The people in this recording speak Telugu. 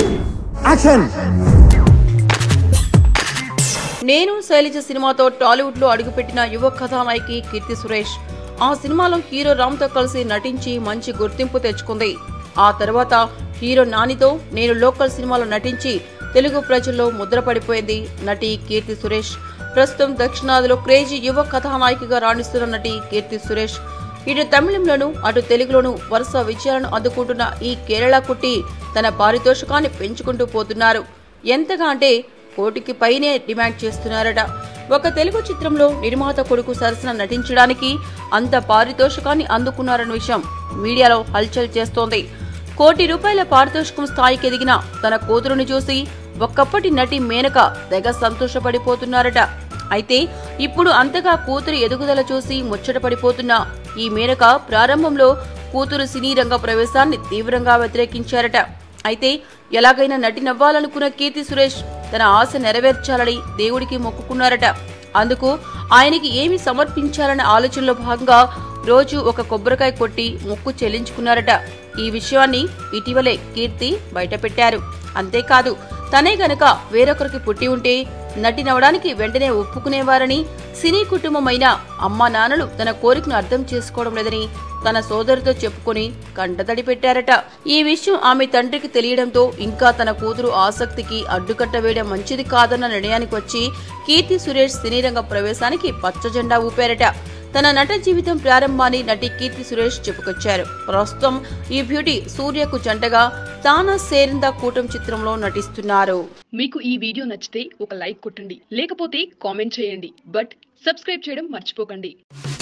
యాక్షన్ నేను శైలజ సినిమాతో టాలీవుడ్ లో అడుగుపెట్టిన యువ కథానాయకి కీర్తి సురేష్ ఆ సినిమాలో హీరో రామ్ తో కలిసి నటించి మంచి గుర్తింపు తెచ్చుకుంది ఆ తర్వాత హీరో నానితో నేను లోకల్ సినిమాలో నటించి తెలుగు ప్రజల్లో ముద్రపడిపోయింది నటి కీర్తి సురేష్ ప్రస్తుతం దక్షిణాదిలో క్రేజీ యువ కథానాయికగా రాణిస్తున్న నటి కీర్తి సురేష్ ఇటు తమిళంలోనూ అటు తెలుగులోనూ వరుస విజయాలను అందుకుంటున్న ఈ కేరళ కుట్టి తన పారితోషికాన్ని పెంచుకుంటూ పోతున్నారు ఎంతగా అంటే కోటికి పైనే డిమాండ్ చేస్తున్నారట ఒక తెలుగు చిత్రంలో నిర్మాత కొడుకు సరసన నటించడానికి అంత పారితోషికాన్ని అందుకున్నారన్న విషయం మీడియాలో హల్చల్ చేస్తోంది కోటి రూపాయల పారితోషికం స్థాయికి ఎదిగిన తన కూతురుని చూసి ఒక్కప్పటి నటి మేనక తెగ సంతోషపడిపోతున్నారట అయితే ఇప్పుడు అంతగా కూతురు ఎదుగుదల చూసి ముచ్చటపడిపోతున్న ఈ మేనక ప్రారంభంలో కూతురు సినీ రంగ ప్రవేశాన్ని తీవ్రంగా వ్యతిరేకించారట అయితే ఎలాగైనా నటి నవ్వాలనుకున్న కీర్తి సురేష్ తన ఆశ నెరవేర్చాలని దేవుడికి మొక్కుకున్నారట అందుకు ఆయనకి ఏమి సమర్పించాలన్న ఆలోచనలో భాగంగా రోజు ఒక కొబ్బరికాయ కొట్టి మొక్కు చెల్లించుకున్నారట ఈ విషయాన్ని ఇటీవలే కీర్తి బయటపెట్టారు అంతేకాదు తనే గనక వేరొకరికి పుట్టి ఉంటే నటినవడానికి వెంటనే ఒప్పుకునేవారని సినీ కుటుంబమైన అమ్మా నాన్నలు తన కోరికను అర్థం చేసుకోవడం లేదని తన సోదరితో చెప్పుకొని కంటతడి పెట్టారట ఈ విషయం ఆమె తండ్రికి తెలియడంతో ఇంకా తన కూతురు ఆసక్తికి అడ్డుకట్ట వేయడం మంచిది కాదన్న నిర్ణయానికి వచ్చి కీర్తి సురేష్ సినీ రంగ ప్రవేశానికి పచ్చ జెండా ఊపారట తన నట జీవితం ప్రారంభాన్ని నటి కీర్తి సురేష్ చెప్పుకొచ్చారు ప్రస్తుతం ఈ బ్యూటీ సూర్యకు జంటగా తానా సేరిందా కూటం చిత్రంలో నటిస్తున్నారు మీకు ఈ వీడియో నచ్చితే ఒక లైక్ కొట్టండి లేకపోతే కామెంట్ చేయండి బట్ సబ్స్క్రైబ్ చేయడం మర్చిపోకండి